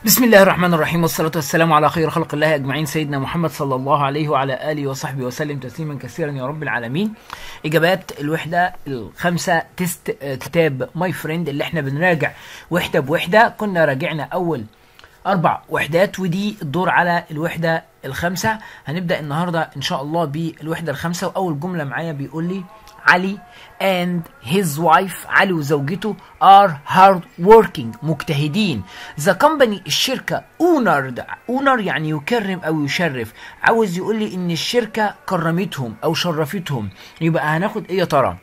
بسم الله الرحمن الرحيم والصلاة والسلام على خير خلق الله أجمعين سيدنا محمد صلى الله عليه وعلى آله وصحبه وسلم تسليما كثيرا يا رب العالمين إجابات الوحدة الخمسة تست آه، كتاب ماي فريند اللي احنا بنراجع وحدة بوحدة كنا راجعنا أول أربع وحدات ودي الدور على الوحدة الخامسة هنبدأ النهاردة إن شاء الله بالوحدة الخامسة وأول جملة معايا بيقول لي علي and his wife علي وزوجته are hard working مجتهدين the company الشركة honored honor يعني يكرم أو يشرف عاوز يقول لي إن الشركة كرمتهم أو شرفتهم يبقى هناخد إيه يا ترى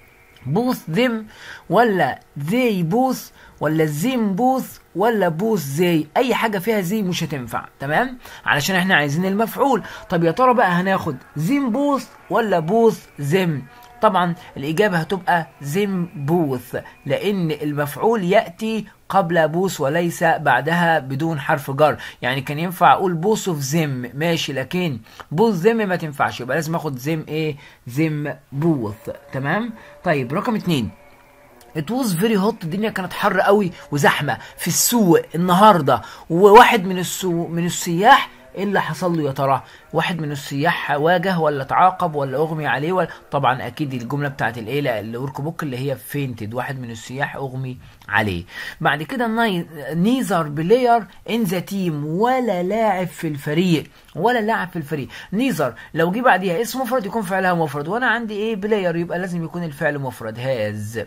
both them ولا they both ولا them both ولا both they اي حاجه فيها زي مش هتنفع تمام علشان احنا عايزين المفعول طب يا ترى بقى هناخد them both ولا both them طبعا الاجابه هتبقى them both لان المفعول ياتي قبل بوث وليس بعدها بدون حرف جر يعني كان ينفع اقول بوث اوف زم ماشي لكن بوث زم ما تنفعش يبقى لازم اخد زم ايه زم بوث تمام طيب رقم اتنين It was very hot الدنيا كانت حر قوي وزحمه في السوق النهارده وواحد من السوق من السياح ايه اللي حصل له يا ترى واحد من السياح واجه ولا تعاقب ولا اغمي عليه ولا طبعا اكيد الجمله بتاعت الايه لا، الورك بوك اللي هي فينتد واحد من السياح اغمي عليه بعد كده نيزر بلاير ان ذا تيم ولا لاعب في الفريق ولا لاعب في الفريق نيزر لو جه بعديها اسم مفرد يكون فعلها مفرد وانا عندي ايه بلاير يبقى لازم يكون الفعل مفرد هاز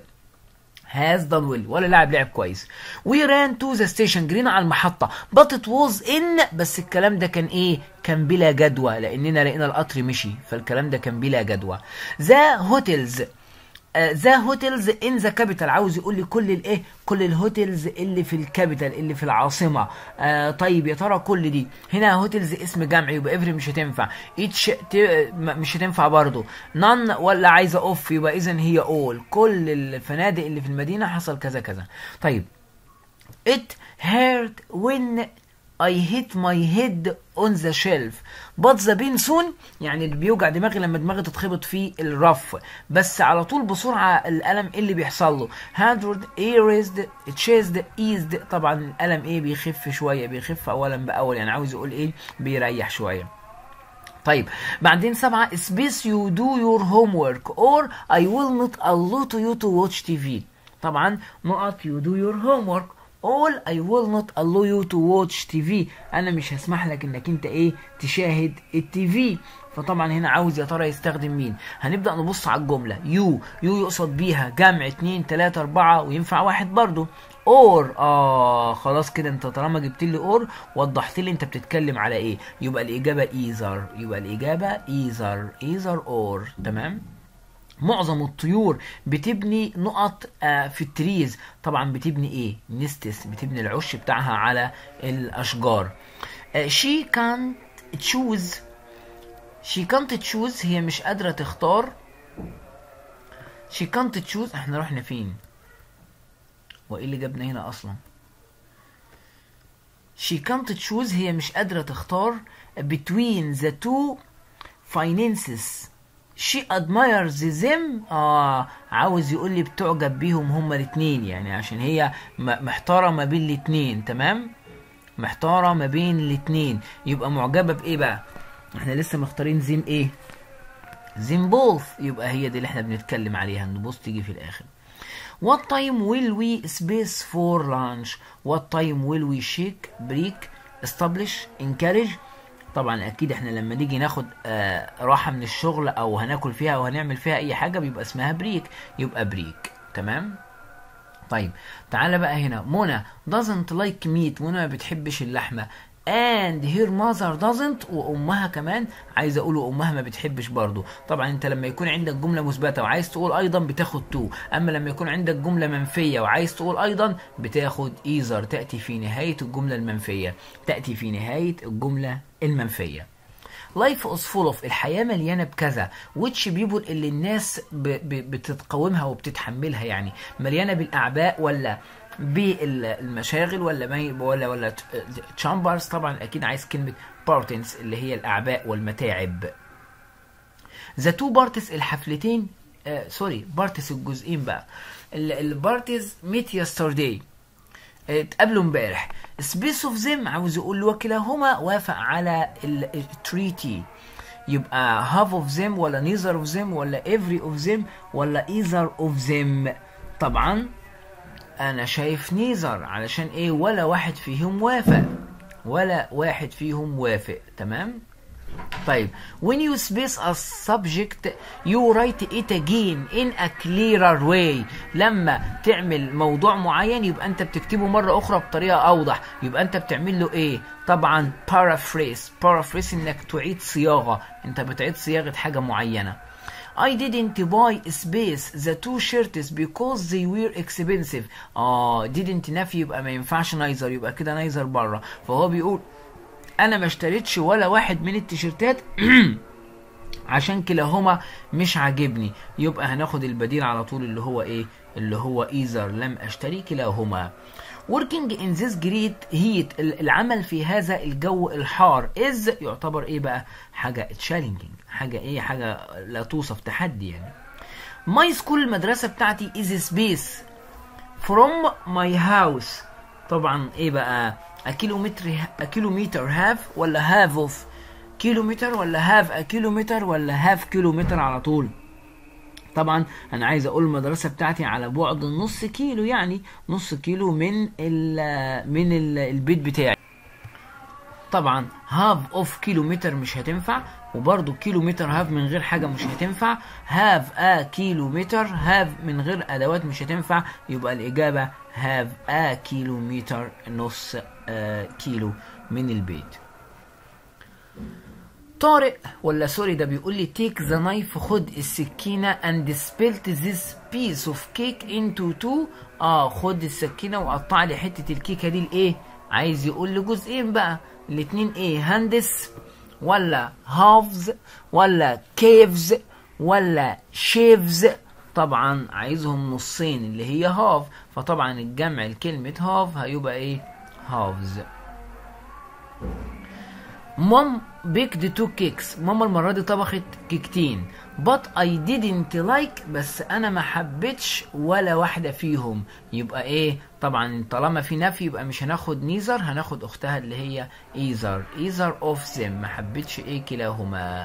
هاز دان ويل ولا لاعب لعب كويس وي ران تو ذا ستيشن جرينا على المحطه بات ات واز ان بس الكلام ده كان ايه كان بلا جدوى لاننا لقينا القطر مشي فالكلام ده كان بلا جدوى ذا هوتيلز ذا هوتيلز ان ذا كابيتال عاوز يقول لي كل الايه كل الهوتيلز اللي في الكابيتال اللي في العاصمه آه طيب يا ترى كل دي هنا هوتيلز اسم جمعي يبقى افري مش هتنفع اتش مش هتنفع برضو نون ولا عايزه اوف يبقى اذا هي اول كل الفنادق اللي في المدينه حصل كذا كذا طيب It hurt when I hit my head on the shelf but the pain soon يعني اللي بيوجع دماغي لما دماغي تتخبط في الرف بس على طول بسرعة الألم إيه اللي بيحصل له hundred erased chased eased طبعا الألم ايه بيخف شوية بيخف أولا بأول يعني عاوز يقول ايه بيريح شوية طيب بعدين سبعة space you do your homework or I will not allow to you to watch TV طبعا نقط you do your homework all I will not allow you to watch TV انا مش هسمح لك انك انت ايه تشاهد التي في فطبعا هنا عاوز يا ترى يستخدم مين هنبدأ نبص على الجملة يو يو يقصد بيها جمع اتنين تلاتة اربعة وينفع واحد برضو اور اه خلاص كده انت طالما جبت لي اور وضحت لي انت بتتكلم على ايه يبقى الاجابة ايزر يبقى الاجابة ايزر ايزر اور تمام معظم الطيور بتبني نقط آه، في التريز طبعا بتبني ايه نستس بتبني العش بتاعها على الاشجار شي كانت تشوز شي كانت تشوز هي مش قادرة تختار شي كانت تشوز احنا رحنا فين وايه اللي جابنا هنا اصلا شي كانت تشوز هي مش قادرة تختار between the two finances she admires them اه عاوز يقول لي بتعجب بيهم هما الاتنين يعني عشان هي م- محتارة ما بين الاتنين تمام محتارة ما بين الاتنين يبقى معجبة بايه بقى احنا لسه مختارين زيم ايه زيم بوث يبقى هي دي اللي احنا بنتكلم عليها نبص تيجي في الاخر What time will we space for lunch? What time will we shake, break, establish, encourage? طبعا اكيد احنا لما نيجي ناخد آه راحة من الشغل او هناكل فيها او هنعمل فيها اي حاجة بيبقى اسمها بريك يبقى بريك تمام طيب تعالى بقى هنا منى doesn't like meat منى ما بتحبش اللحمة and her mother doesn't وامها كمان عايز اقول وامها ما بتحبش برضو طبعا انت لما يكون عندك جمله مثبته وعايز تقول ايضا بتاخد تو اما لما يكون عندك جمله منفيه وعايز تقول ايضا بتاخد ايزر تاتي في نهايه الجمله المنفيه تاتي في نهايه الجمله المنفيه لايف از فول اوف الحياه مليانه بكذا which people اللي الناس ب ب بتتقاومها وبتتحملها يعني مليانه بالاعباء ولا بالمشاغل ولا مي ولا ولا تشامبرز طبعا اكيد عايز كلمه بارتنز اللي هي الاعباء والمتاعب ذا تو بارتس الحفلتين آه سوري بارتس الجزئين بقى البارتيز ميت يسترداي اتقابلوا امبارح سبيس اوف زم عاوز يقول وكلاهما وافق على التريتي يبقى half of them ولا neither of them ولا every of them ولا either of them طبعا انا شايف neither علشان ايه ولا واحد فيهم وافق ولا واحد فيهم وافق تمام طيب when you space a subject you write it again in a clearer way لما تعمل موضوع معين يبقى انت بتكتبه مرة اخرى بطريقة اوضح يبقى انت بتعمل له ايه طبعا paraphrase paraphrase انك تعيد صياغة انت بتعيد صياغة حاجة معينة I didn't buy space the two shirts because they were expensive اه didn't نفي يبقى ما ينفعش نايزر يبقى كده نايزر بره فهو بيقول انا ما اشتريتش ولا واحد من التيشيرتات عشان كلاهما مش عاجبني يبقى هناخد البديل على طول اللي هو ايه اللي هو ايزر لم اشتري كلاهما working in this great heat العمل في هذا الجو الحار is يعتبر ايه بقى حاجة challenging حاجة ايه حاجة لا توصف تحدي يعني my school المدرسة بتاعتي is space from my house طبعا ايه بقى كيلومتر كيلومتر هاف ولا هاف اوف كيلومتر ولا هاف كيلومتر ولا هاف كيلومتر على طول طبعا انا عايز اقول المدرسه بتاعتي على بعد نص كيلو يعني نص كيلو من ال من ال البيت بتاعي طبعا هاف اوف كيلومتر مش هتنفع وبرضو كيلومتر هاف من غير حاجة مش هتنفع هاف ا كيلومتر هاف من غير ادوات مش هتنفع يبقى الاجابة هاف ا كيلومتر نص آه كيلو من البيت طارق ولا سوري ده بيقول لي تيك ذا نايف خد السكينة and split this piece of cake into two اه خد السكينة وقطع لي حتة الكيكة دي لايه عايز يقول لي جزئين بقى الاتنين ايه هندس ولا هافز ولا كيفز ولا شيفز طبعا عايزهم نصين اللي هي هاف فطبعا الجمع لكلمة هاف هيبقى ايه هافز مام بيكد تو كيكس ماما المرة دي طبخت كيكتين but I didn't like بس انا ما حبيتش ولا واحدة فيهم يبقى ايه طبعا طالما في نفي يبقى مش هناخد نيزر هناخد اختها اللي هي ايزر ايزر اوف them ما حبيتش ايه كلاهما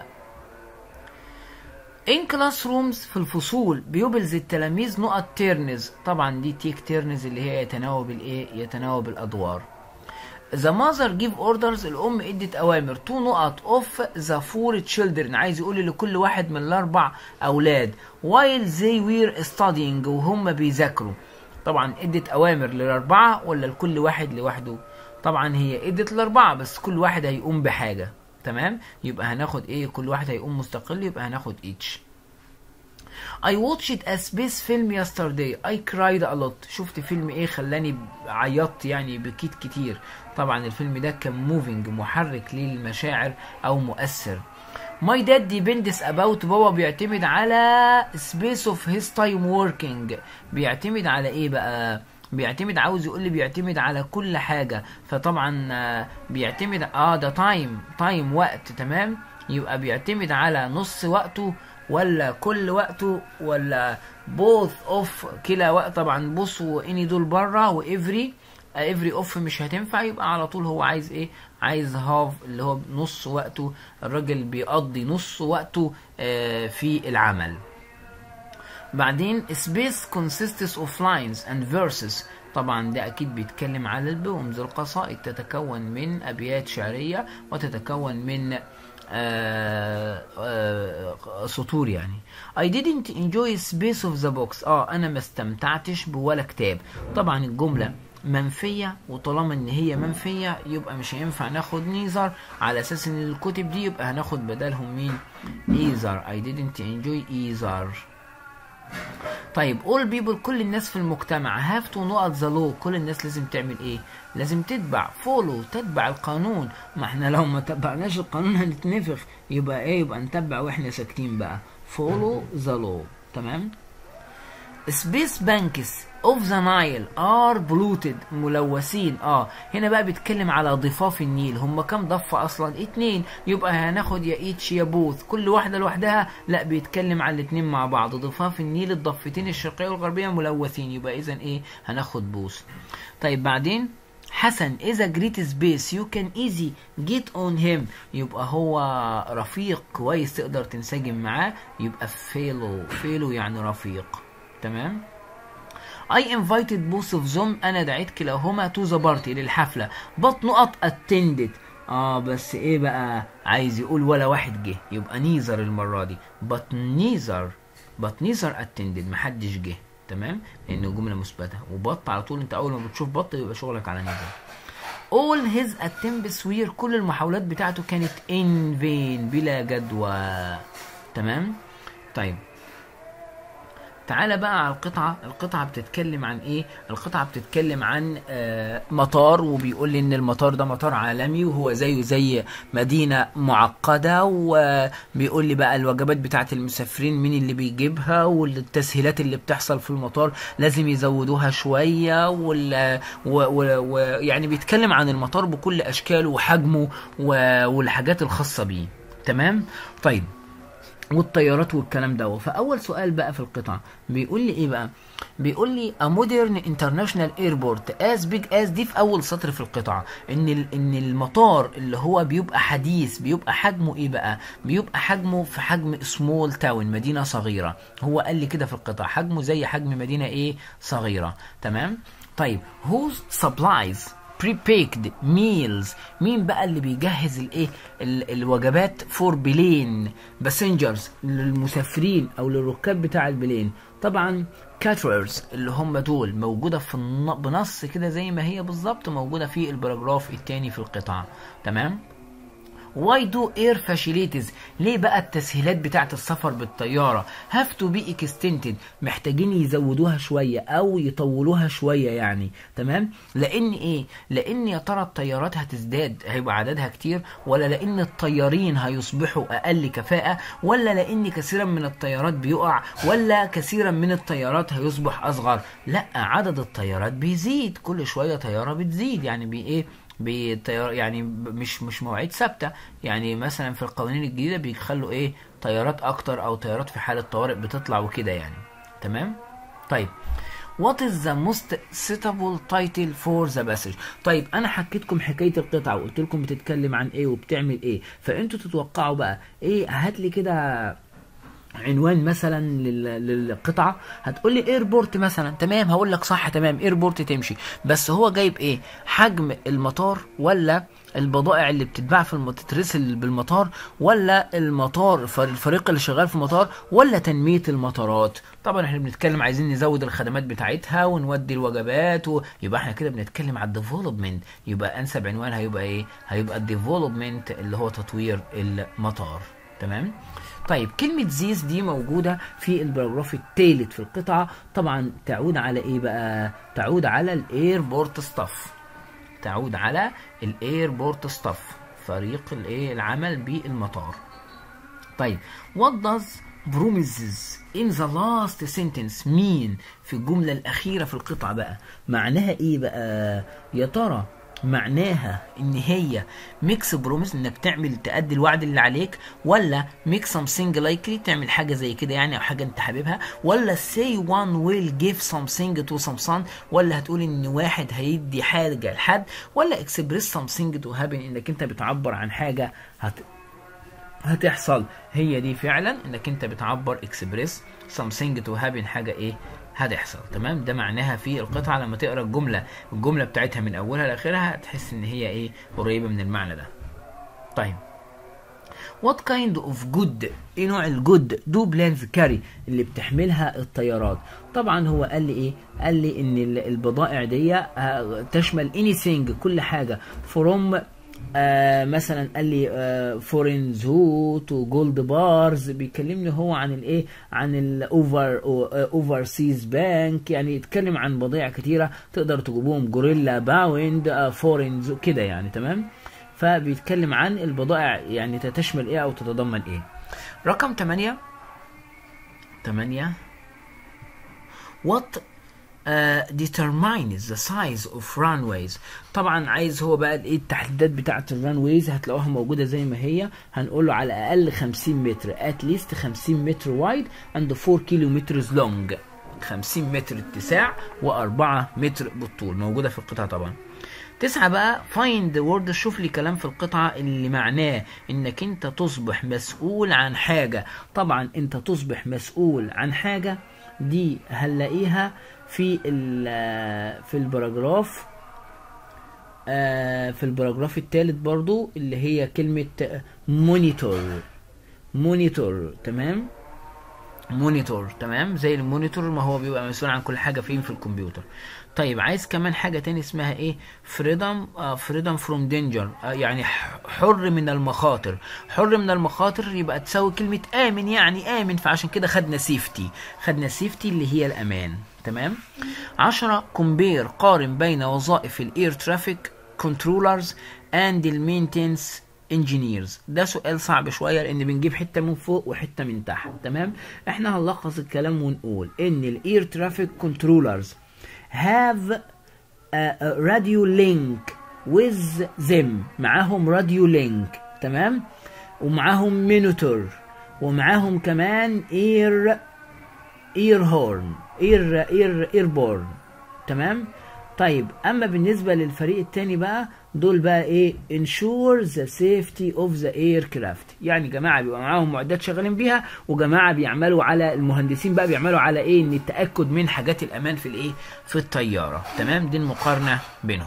in classrooms في الفصول بيبرز التلاميذ نقط تيرنز طبعا دي تيك تيرنز اللي هي يتناوب الايه يتناوب الادوار The mother give orders الأم ادت أوامر تو نقط اوف ذا فور children عايز يقول لكل واحد من الأربع أولاد while they were studying وهم بيذاكروا طبعا ادت أوامر للأربعة ولا لكل واحد لوحده طبعا هي ادت الأربعة بس كل واحد هيقوم بحاجة تمام يبقى هناخد ايه كل واحد هيقوم مستقل يبقى هناخد each I watched a space film yesterday I cried a lot شفت فيلم ايه خلاني عيطت يعني بكيت كتير طبعا الفيلم ده كان موفينج محرك للمشاعر او مؤثر My dad depends about بابا بيعتمد على space of his time working بيعتمد على ايه بقى بيعتمد عاوز يقول لي بيعتمد على كل حاجة فطبعا بيعتمد اه ده تايم تايم وقت تمام يبقى بيعتمد على نص وقته ولا كل وقته ولا both اوف كلا وقت طبعا بص واني دول بره وافري افري اوف مش هتنفع يبقى على طول هو عايز ايه عايز هاف اللي هو نص وقته الراجل بيقضي نص وقته آه في العمل بعدين space consists of lines and verses طبعا ده اكيد بيتكلم على البومز القصائد تتكون من ابيات شعريه وتتكون من آه آه سطور يعني I didn't enjoy space of the box اه انا ما استمتعتش بولا كتاب طبعا الجمله منفية وطالما ان هي منفية يبقى مش هينفع ناخد نيزر على اساس ان الكتب دي يبقى هناخد بدلهم مين ايزر I didn't enjoy either طيب all people كل الناس في المجتمع have to know the law كل الناس لازم تعمل ايه لازم تتبع follow تتبع القانون ما احنا لو ما تبعناش القانون هنتنفخ يبقى ايه يبقى نتبع واحنا ساكتين بقى follow the law تمام سبيس بانكس of the Nile are polluted ملوثين اه هنا بقى بيتكلم على ضفاف النيل هم كام ضفة اصلا اتنين يبقى هناخد يا ايتش يا بوث كل واحدة لوحدها لا بيتكلم على الاتنين مع بعض ضفاف النيل الضفتين الشرقية والغربية ملوثين يبقى اذا ايه هناخد بوث طيب بعدين حسن is a great space you can easy get on him يبقى هو رفيق كويس تقدر تنسجم معاه يبقى fellow fellow يعني رفيق تمام I invited both of them أنا دعيت كلاهما to the party للحفلة but نقط attended اه بس ايه بقى عايز يقول ولا واحد جه يبقى neither المرة دي but neither but neither attended محدش جه تمام لأنه جملة مثبتة وبط على طول انت أول ما بتشوف بط يبقى شغلك على neither all his attempts were كل المحاولات بتاعته كانت in vain بلا جدوى تمام طيب تعالى بقى على القطعة القطعة بتتكلم عن ايه القطعة بتتكلم عن آه مطار وبيقول لي ان المطار ده مطار عالمي وهو زيه زي مدينة معقدة وبيقول لي بقى الوجبات بتاعت المسافرين مين اللي بيجيبها والتسهيلات اللي بتحصل في المطار لازم يزودوها شوية وال و... و... و... يعني بيتكلم عن المطار بكل اشكاله وحجمه و... والحاجات الخاصة بيه تمام طيب والطيارات والكلام ده فاول سؤال بقى في القطعه بيقول لي ايه بقى بيقول لي a modern international airport as big as دي في اول سطر في القطعه ان ال- ان المطار اللي هو بيبقى حديث بيبقى حجمه ايه بقى بيبقى حجمه في حجم سمول تاون مدينه صغيره هو قال لي كده في القطعه حجمه زي حجم مدينه ايه صغيره تمام طيب whose supplies prepacked meals مين بقى اللي بيجهز الايه ال- الوجبات فور بلين باسنجرز للمسافرين او للركاب بتاع البلين طبعا كاتررز اللي هم دول موجوده في الن- بنص كده زي ما هي بالظبط موجوده في الباراجراف الثاني في القطعه تمام Why do air facilities ليه بقى التسهيلات بتاعت السفر بالطيارة have to be extended محتاجين يزودوها شوية أو يطولوها شوية يعني تمام لأن إيه لأن يا ترى الطيارات هتزداد هيبقى عددها كتير ولا لأن الطيارين هيصبحوا أقل كفاءة ولا لأن كثيرا من الطيارات بيقع ولا كثيرا من الطيارات هيصبح أصغر لا عدد الطيارات بيزيد كل شوية طيارة بتزيد يعني بي إيه بطيار يعني ب- مش مش مواعيد ثابته يعني مثلا في القوانين الجديده بيخلوا ايه طيارات اكتر او طيارات في حاله طوارئ بتطلع وكده يعني تمام طيب What is the most suitable title for the passage طيب انا حكيتكم حكايه القطعه وقلت لكم بتتكلم عن ايه وبتعمل ايه فانتوا تتوقعوا بقى ايه هات لي كده عنوان مثلا لل- للقطعه هتقول لي ايربورت مثلا تمام هقول لك صح تمام ايربورت تمشي بس هو جايب ايه حجم المطار ولا البضائع اللي بتتباع في الم... تترسل بالمطار ولا المطار الفر- الفريق اللي شغال في المطار ولا تنميه المطارات طبعا احنا بنتكلم عايزين نزود الخدمات بتاعتها ونودي الوجبات و... يبقى احنا كده بنتكلم على الديفلوبمنت يبقى انسب عنوان هيبقى ايه هيبقى الديفلوبمنت اللي هو تطوير المطار تمام طيب كلمة زيز دي موجودة في الباراجراف الثالث في القطعة طبعا تعود على ايه بقى تعود على الايربورت ستاف تعود على الايربورت ستاف فريق الايه العمل بالمطار طيب what does promises in the last sentence mean في الجملة الأخيرة في القطعة بقى معناها إيه بقى يا ترى معناها ان هي ميكس بروميس انك تعمل تأدي الوعد اللي عليك ولا ميك something likely تعمل حاجه زي كده يعني او حاجه انت حاببها ولا say one will give something to some son ولا هتقول ان واحد هيدي حاجه لحد ولا express something to happen انك انت بتعبر عن حاجه هت هتحصل هي دي فعلا انك انت بتعبر اكسبريس something to happen حاجه ايه هتحصل تمام ده معناها في القطعه لما تقرا الجمله الجمله بتاعتها من اولها لاخرها هتحس ان هي ايه قريبه من المعنى ده طيب What kind of good ايه نوع الجود دو بلانز كاري اللي بتحملها الطيارات طبعا هو قال لي ايه قال لي ان ال- البضائع دي آه، تشمل anything كل حاجه from آه مثلا قال لي آه فورين زوت وجولد بارز بيكلمني هو عن الايه عن الاوفر اوفر سيز بانك يعني يتكلم عن بضائع كتيره تقدر تجيبوهم جوريلا باوند آه فورين زو كده يعني تمام فبيتكلم عن البضائع يعني تشمل ايه او تتضمن ايه رقم 8 8 what uh, determines the size of runways طبعا عايز هو بقى ايه التحديدات بتاعه الرانويز هتلاقوها موجوده زي ما هي هنقول له على الاقل 50 متر at least 50 متر وايد and 4 كيلومتر لونج 50 متر اتساع و4 متر بالطول موجوده في القطعه طبعا تسعة بقى find word شوف لي كلام في القطعة اللي معناه انك انت تصبح مسؤول عن حاجة طبعا انت تصبح مسؤول عن حاجة دي هنلاقيها في في البراجراف آه في البراجراف الثالث برضو اللي هي كلمة مونيتور مونيتور تمام مونيتور تمام زي المونيتور ما هو بيبقى مسؤول عن كل حاجة فين في الكمبيوتر طيب عايز كمان حاجة تاني اسمها ايه فريدم فريدم فروم دينجر يعني حر من المخاطر حر من المخاطر يبقى تساوي كلمة آمن يعني آمن فعشان كده خدنا سيفتي خدنا سيفتي اللي هي الأمان تمام عشرة كومبير قارن بين وظائف الاير ترافيك كنترولرز اند المينتنس انجينيرز ده سؤال صعب شويه لان بنجيب حته من فوق وحته من تحت تمام احنا هنلخص الكلام ونقول ان الاير ترافيك كنترولرز have a, a radio link with them معاهم راديو لينك تمام ومعاهم مينوتور ومعاهم كمان اير اير هورن اير اير اير بورن تمام طيب اما بالنسبه للفريق التاني بقى دول بقى ايه ensure the safety of the aircraft يعني جماعه بيبقى معاهم معدات شغالين بيها وجماعه بيعملوا على المهندسين بقى بيعملوا على ايه ان التاكد من حاجات الامان في الايه في الطياره تمام دي المقارنه بينهم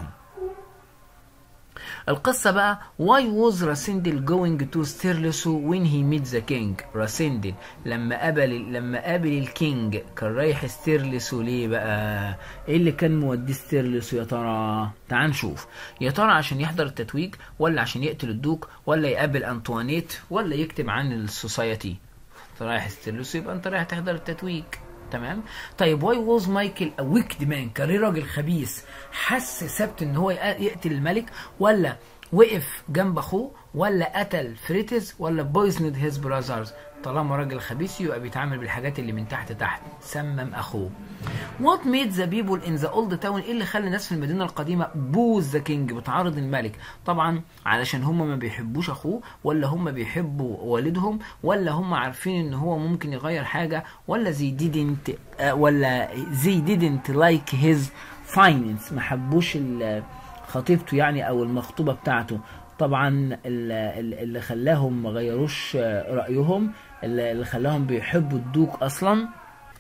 القصة بقى why was راسندل going to ستيرلسو when he met the king راسندل لما قابل لما قابل الكينج كان رايح ستيرلسو ليه بقى ايه اللي كان موديه ستيرلسو يا ترى تعال نشوف يا ترى عشان يحضر التتويج ولا عشان يقتل الدوك ولا يقابل انطوانيت ولا يكتب عن السوسايتي رايح ستيرلسو يبقى انت رايح تحضر التتويج تمام طيب واي ووز مايكل ا ويكد مان كان راجل خبيث حس سبت ان هو يقتل الملك ولا وقف جنب اخوه ولا قتل فريتز ولا بويزند هيز براذرز طالما راجل خبيث يبقى بيتعامل بالحاجات اللي من تحت تحت سمم اخوه وات ميد ذا بيبول ان ذا اولد تاون ايه اللي خلى الناس في المدينه القديمه بوز ذا كينج بتعارض الملك طبعا علشان هم ما بيحبوش اخوه ولا هم بيحبوا والدهم ولا هم عارفين ان هو ممكن يغير حاجه ولا زي didn't uh, ولا زي didn't like his finance ما حبوش خطيبته يعني او المخطوبه بتاعته طبعا اللي خلاهم ما غيروش رايهم اللي خلاهم بيحبوا الدوك اصلا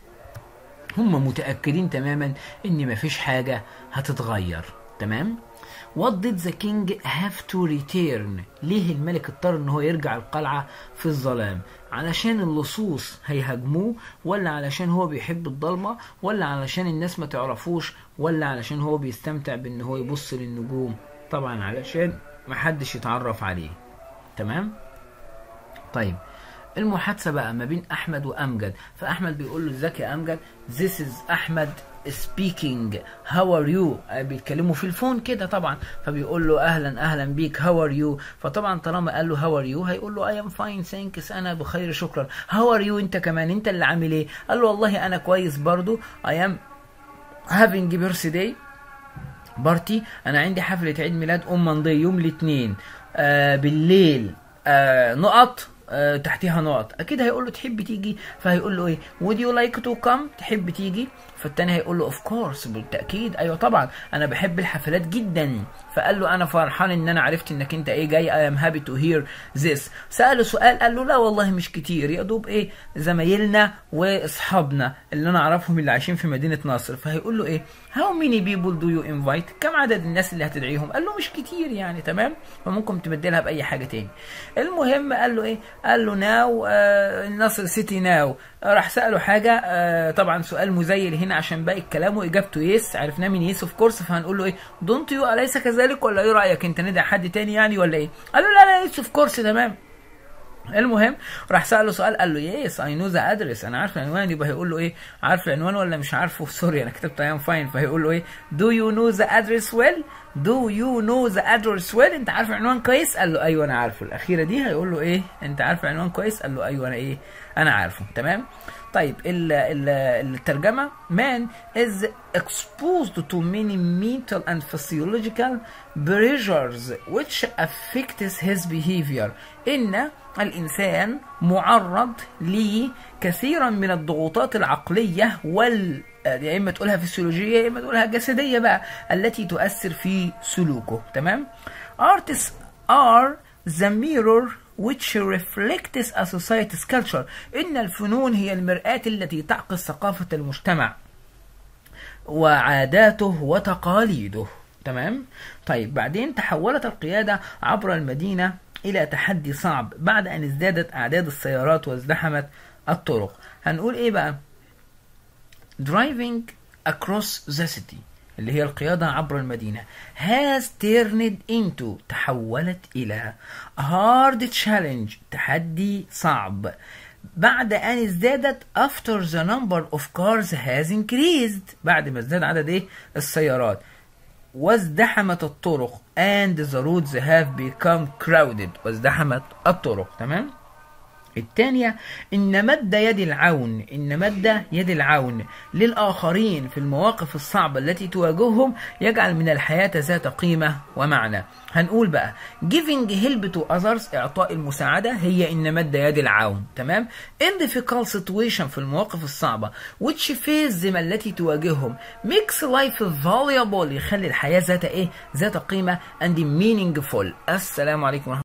هم متاكدين تماما ان مفيش حاجه هتتغير تمام What did the king have to return؟ ليه الملك اضطر ان هو يرجع القلعة في الظلام؟ علشان اللصوص هيهاجموه ولا علشان هو بيحب الضلمة ولا علشان الناس ما تعرفوش ولا علشان هو بيستمتع بان هو يبص للنجوم؟ طبعا علشان محدش يتعرف عليه تمام؟ طيب المحادثة بقى ما بين أحمد وأمجد فأحمد بيقول له ازيك يا أمجد This is أحمد speaking how are you بيتكلموا في الفون كده طبعا فبيقول له اهلا اهلا بيك how are you فطبعا طالما قال له how are you هيقول له I am fine thanks انا بخير شكرا how are you انت كمان انت اللي عامل ايه قال له والله انا كويس برضو I am having birthday بارتي انا عندي حفلة عيد ميلاد ام منضي يوم الاثنين آه بالليل آه نقط آه تحتيها نقط اكيد هيقول له تحب تيجي فهيقول له ايه would you like to come تحب تيجي فالتاني هيقول له اوف كورس بالتاكيد ايوه طبعا انا بحب الحفلات جدا فقال له انا فرحان ان انا عرفت انك انت ايه جاي اي ام هابي تو هير ذس ساله سؤال قال له لا والله مش كتير يا دوب ايه زمايلنا واصحابنا اللي انا اعرفهم اللي عايشين في مدينه نصر فهيقول له ايه هاو ميني بيبول دو يو انفايت كم عدد الناس اللي هتدعيهم قال له مش كتير يعني تمام فممكن تبدلها باي حاجه تاني المهم قال له ايه قال له ناو آه نصر سيتي ناو راح ساله حاجه آه طبعا سؤال مزيل هنا عشان باقي الكلام واجابته يس عرفناه من يس اوف كورس فهنقول له ايه دونت يو اليس كذلك ولا ايه رايك انت ندعي حد تاني يعني ولا ايه قال له لا لا يس اوف كورس تمام المهم راح ساله سؤال قال له يس اي نو ذا ادرس انا عارف العنوان يبقى هيقول له ايه عارف العنوان ولا مش عارفه سوري انا كتبت اي ام فاين فهيقول له ايه دو يو نو ذا ادرس ويل دو يو نو ذا ادرس ويل انت عارف العنوان كويس قال له ايوه انا عارفه الاخيره دي هيقول له ايه انت عارف العنوان كويس قال له ايوه انا ايه انا عارفه تمام طيب ال ال الترجمة man is exposed to many mental and physiological pressures which affects his behavior إن الإنسان معرض لكثيرا من الضغوطات العقلية وال يا إما تقولها فسيولوجية يا إما تقولها جسدية بقى التي تؤثر في سلوكه تمام artists are the mirror which reflects a society's culture إن الفنون هي المرآة التي تعكس ثقافة المجتمع وعاداته وتقاليده تمام طيب بعدين تحولت القيادة عبر المدينة إلى تحدي صعب بعد أن ازدادت أعداد السيارات وازدحمت الطرق هنقول إيه بقى driving across the city اللي هي القيادة عبر المدينة has turned into تحولت إلى a hard challenge تحدي صعب بعد أن ازدادت after the number of cars has increased بعد ما ازداد عدد إيه السيارات وازدحمت الطرق and the roads have become crowded وازدحمت الطرق تمام الثانية إن مد يد العون إن مد يد العون للآخرين في المواقف الصعبة التي تواجههم يجعل من الحياة ذات قيمة ومعنى هنقول بقى giving help to others إعطاء المساعدة هي إن مد يد العون تمام in difficult situation في المواقف الصعبة which face them التي تواجههم makes life valuable يخلي الحياة ذات إيه ذات قيمة and meaningful السلام عليكم ورحمة